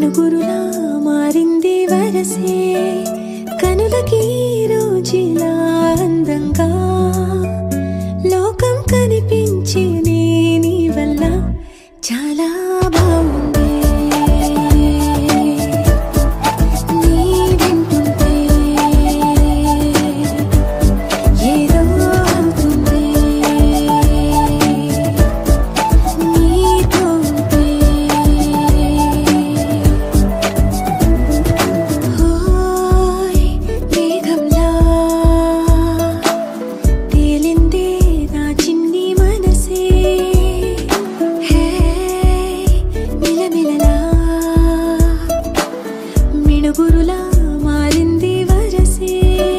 మిణుగురులా మారింది వరసే కనులకి రోజులా అందంగా లోకం కనిపించే నీ వల్ల చాలా బాగుంది నీ వింటుంటే ఏదో అవుతుంది నీతో ఉంటే ఓయ్ మేఘంలా తేలిందే నా చిన్ని మనసే హే మిలమిలలా మిణుగురులా మారింది వరసే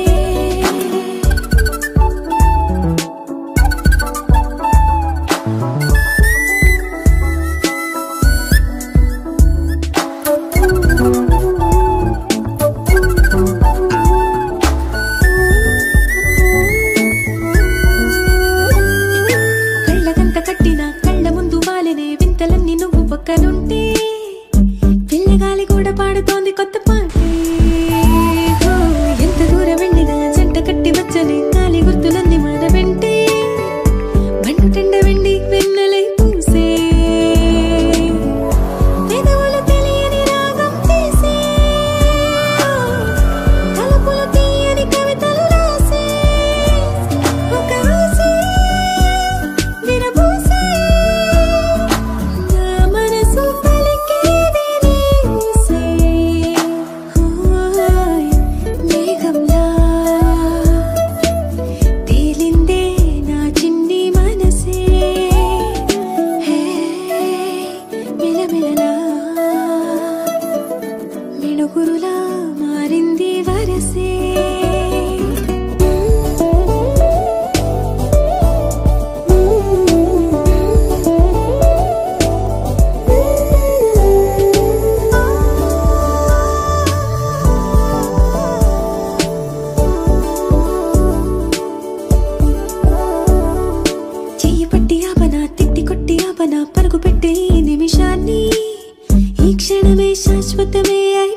కళ్ళకంత కట్టిన కళ్ళ ముందు వాలినే వింతలన్నీ నువ్వు పక్కనుంటే పిల్లగాలి కూడా పాడుతోంది కొత్త పాటే ఓ, ఎంత దూరం వెళ్ళినా జంట కట్టి వచ్చని గాలి గుర్తులన్నీ మన వెంటే మండుటెండ వెండి వెన్నెలై పూసే పెదవులు తెలియని రాగం తీసే తలుపులు తీయని కవితలు రాసే ఒక ఆసే విరబూసే నా మనసు పలికేది నీసే ఓయ్ మేఘంలా తేలిందే నా చిన్ని మనసే హే మిలమిలలా మిణుగురులా మారింది వరసే చెయ్యి పట్టి ఆపనా తిట్టి కొట్టి ఆపనా పరుగు పెట్టే ఈ నిమిషాన్ని ఈ క్షణమే శాశ్వతమే